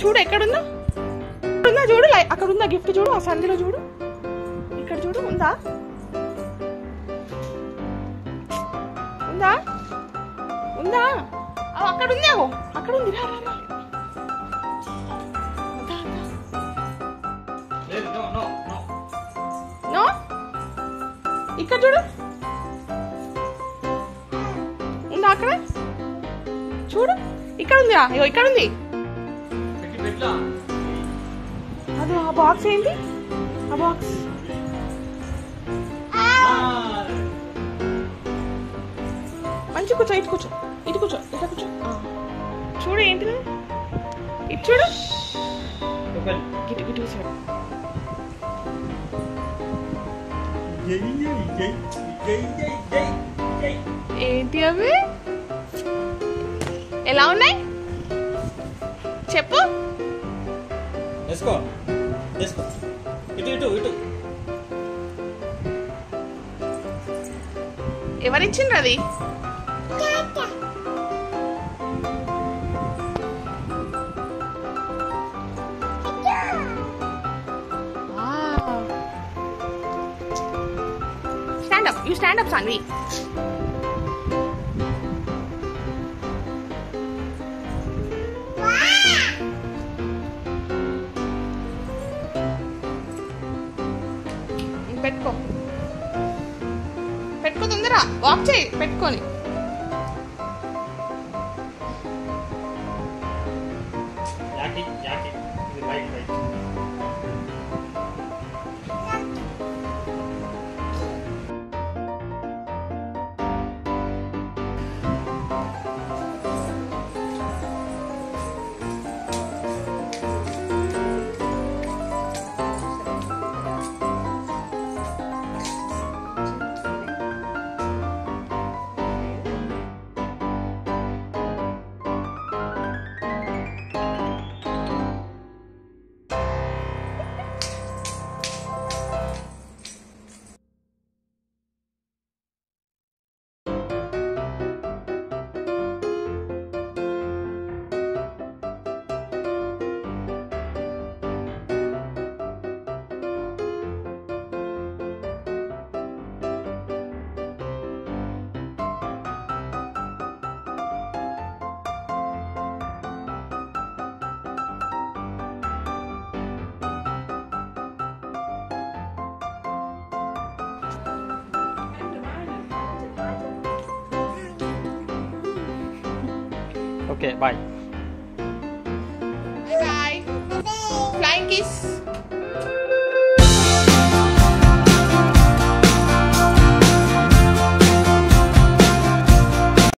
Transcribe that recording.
చూడు ఎక్కడుందో ఉందా చూడు లై- అక్కడ ఉందా గిఫ్ట్ చూడు ఆ సంధిలో చూడు ఇక్కడ చూడు ఉందా ఉందా ఉందా ఆ, అక్కడ ఉంది అగో అక్కడ ఉంది రా రా రా దా, దా. లేదు నో నో నో నో ఇక్కడ చూడు ఉందా అక్కడ చూడు ఇక్కడ ఉంది అయ్యో ఇక్కడ ఉంది పెట్టి పెట్టలా అదో ఆ బాక్స్ ఏంటి ఆ బాక్స్ మంచి కూర్చో ఇటు కూర్చో ఇటు కూర్చో ఇట్లా కూర్చో ఆ. చూడు ఏంటిది ఇటు చూడు ఓపెన్ గిటు గిటు కూర్చో జై జై జై జై జై జై జై ఏంటి అవి ఎలా ఉన్నాయి చెప్పు వేసుకో వేసుకో ఇటు ఇటు ఇటు ఎవరిచ్చిండ్రు అది stand up you stand up Saanvi పెట్టుకో పెట్టుకో తొందర వాక్ చేయి పెట్టుకొని యాకి యాకి ఇది right right okay bye bye